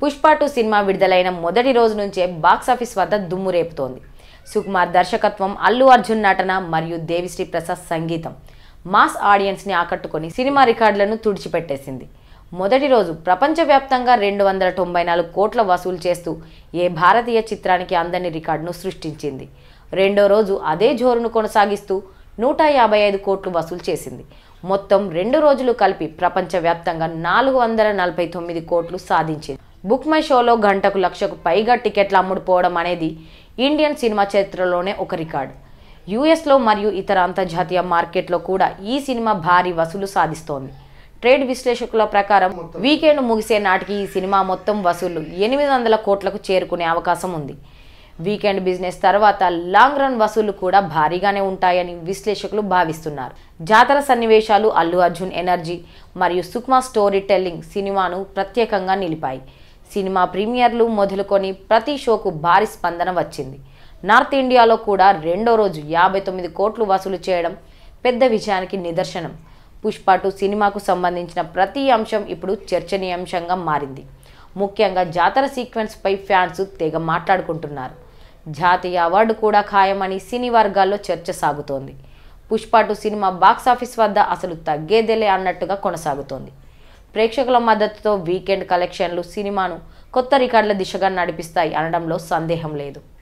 Pushpa two cinema విడుదలైన మొదటి రోజు నుంచే బాక్సాఫీస్ వద్ద దుమ్ము రేపుతోంది సుకుమార్ దర్శకత్వం అల్లు అర్జున్ నటన మరియు దేవిశ్రీ ప్రసాద్ సంగీతం మాస్ ఆడియన్స్ని ఆకట్టుకొని సినిమా రికార్డులను తుడిచిపెట్టేసింది మొదటి రోజు ప్రపంచవ్యాప్తంగా రెండు వందల తొంభై నాలుగు కోట్ల వసూలు చేస్తూ ఏ భారతీయ చిత్రానికి అందని రికార్డును సృష్టించింది రెండో రోజు అదే జోరును కొనసాగిస్తూ నూట యాభై ఐదు కోట్లు వసూలు చేసింది మొత్తం రెండు రోజులు కలిపి ప్రపంచవ్యాప్తంగా నాలుగు వందల నలభై తొమ్మిది కోట్లు సాధించింది బుక్ మై షోలో గంటకు లక్షకు పైగా టికెట్లు అమ్ముడుపోవడం అనేది ఇండియన్ సినిమా చరిత్రలోనే ఒక రికార్డు యుఎస్లో మరియు ఇతర అంతర్జాతీయ మార్కెట్లో కూడా ఈ సినిమా భారీ వసూలు సాధిస్తోంది ట్రేడ్ విశ్లేషకుల ప్రకారం వీకెండ్ ముగిసే నాటికి ఈ సినిమా మొత్తం వసూళ్లు ఎనిమిది వందల కోట్లకు చేరుకునే అవకాశం ఉంది వీకెండ్ బిజినెస్ తర్వాత లాంగ్ రన్ వసూళ్లు కూడా భారీగానే ఉంటాయని విశ్లేషకులు భావిస్తున్నారు జాతర సన్నివేశాలు అల్లు అర్జున్ ఎనర్జీ మరియు సుక్మా స్టోరీ టెల్లింగ్ సినిమాను ప్రత్యేకంగా నిలిపాయి సినిమా ప్రీమియర్లు మొదలుకొని ప్రతి షోకు భారీ స్పందన వచ్చింది నార్త్ ఇండియాలో కూడా రెండో రోజు యాభై తొమ్మిది కోట్లు వసూలు చేయడం పెద్ద విజయానికి నిదర్శనం పుష్ప టూ సినిమాకు సంబంధించిన ప్రతి అంశం ఇప్పుడు చర్చనీయాంశంగా మారింది ముఖ్యంగా జాతర సీక్వెన్స్పై ఫ్యాన్స్ తెగ మాట్లాడుకుంటున్నారు జాతీయ అవార్డు కూడా ఖాయమని సినీ వర్గాల్లో చర్చ సాగుతోంది పుష్ప టూ సినిమా బాక్సాఫీస్ వద్ద అసలు తగ్గేదేలే అన్నట్టుగా కొనసాగుతోంది ప్రేక్షకుల మద్దతుతో వీకెండ్ కలెక్షన్లు సినిమాను కొత్త రికార్డుల దిశగా నడిపిస్తాయి అనడంలో సందేహం లేదు